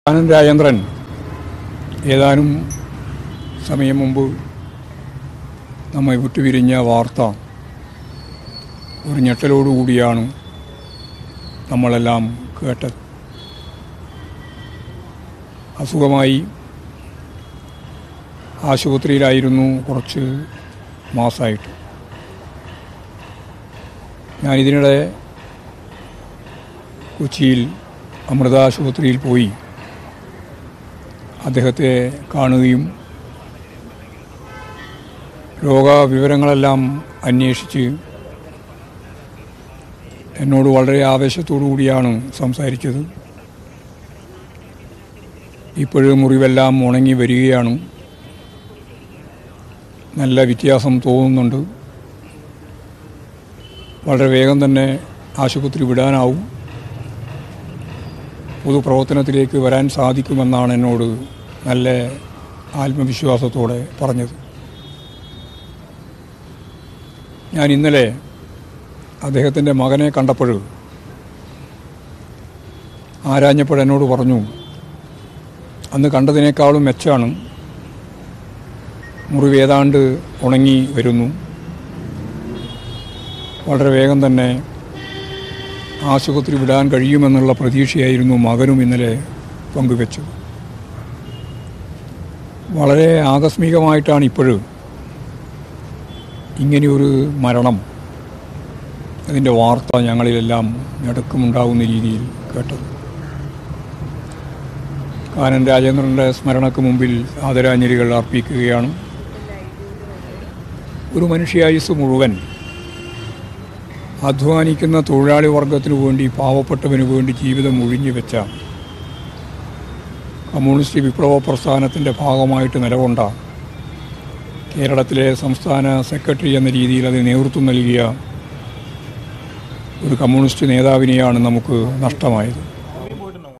ആനന്ദ് രാജേന്ദ്രൻ ഏതാനും സമയം മുമ്പ് നമ്മെ വിട്ടുപിരിഞ്ഞ വാർത്ത ഒരു ഞെട്ടലോടുകൂടിയാണ് നമ്മളെല്ലാം കേട്ടത് അസുഖമായി ആശുപത്രിയിലായിരുന്നു കുറച്ച് മാസമായിട്ട് ഞാനിതിനിടെ കൊച്ചിയിൽ അമൃത ആശുപത്രിയിൽ പോയി അദ്ദേഹത്തെ കാണുകയും രോഗവിവരങ്ങളെല്ലാം അന്വേഷിച്ച് എന്നോട് വളരെ ആവേശത്തോടു കൂടിയാണ് സംസാരിച്ചത് ഇപ്പോഴും മുറിവെല്ലാം ഉണങ്ങി വരികയാണ് നല്ല വ്യത്യാസം തോന്നുന്നുണ്ട് വളരെ വേഗം തന്നെ ആശുപത്രി വിടാനാവും പൊതുപ്രവർത്തനത്തിലേക്ക് വരാൻ സാധിക്കുമെന്നാണ് എന്നോട് നല്ല ആത്മവിശ്വാസത്തോടെ പറഞ്ഞത് ഞാൻ ഇന്നലെ അദ്ദേഹത്തിൻ്റെ മകനെ കണ്ടപ്പോൾ ആരാഞ്ഞപ്പോൾ എന്നോട് പറഞ്ഞു അന്ന് കണ്ടതിനേക്കാളും മെച്ചാണ് മുറിവ് ഏതാണ്ട് ഉണങ്ങി വരുന്നു വളരെ വേഗം തന്നെ ആശുപത്രി വിടാൻ കഴിയുമെന്നുള്ള പ്രതീക്ഷയായിരുന്നു മകനും ഇന്നലെ പങ്കുവെച്ചത് വളരെ ആകസ്മികമായിട്ടാണ് ഇപ്പോഴും ഇങ്ങനെയൊരു മരണം അതിൻ്റെ വാർത്ത ഞങ്ങളിലെല്ലാം ഞെടുക്കമുണ്ടാകുന്ന രീതിയിൽ കേട്ടത് കാനൻ രാജേന്ദ്രൻ്റെ സ്മരണക്ക് മുമ്പിൽ ആദരാഞ്ജലികൾ അർപ്പിക്കുകയാണ് ഒരു മനുഷ്യായുസ് മുഴുവൻ അധ്വാനിക്കുന്ന തൊഴിലാളി വർഗത്തിനു വേണ്ടി പാവപ്പെട്ടവന് വേണ്ടി ജീവിതം ഒഴിഞ്ഞു വെച്ച കമ്മ്യൂണിസ്റ്റ് വിപ്ലവ പ്രസ്ഥാനത്തിൻ്റെ ഭാഗമായിട്ട് നിലകൊണ്ട കേരളത്തിലെ സംസ്ഥാന സെക്രട്ടറി എന്ന രീതിയിൽ അതിന് നേതൃത്വം നൽകിയ ഒരു കമ്മ്യൂണിസ്റ്റ് നേതാവിനെയാണ് നമുക്ക് നഷ്ടമായത്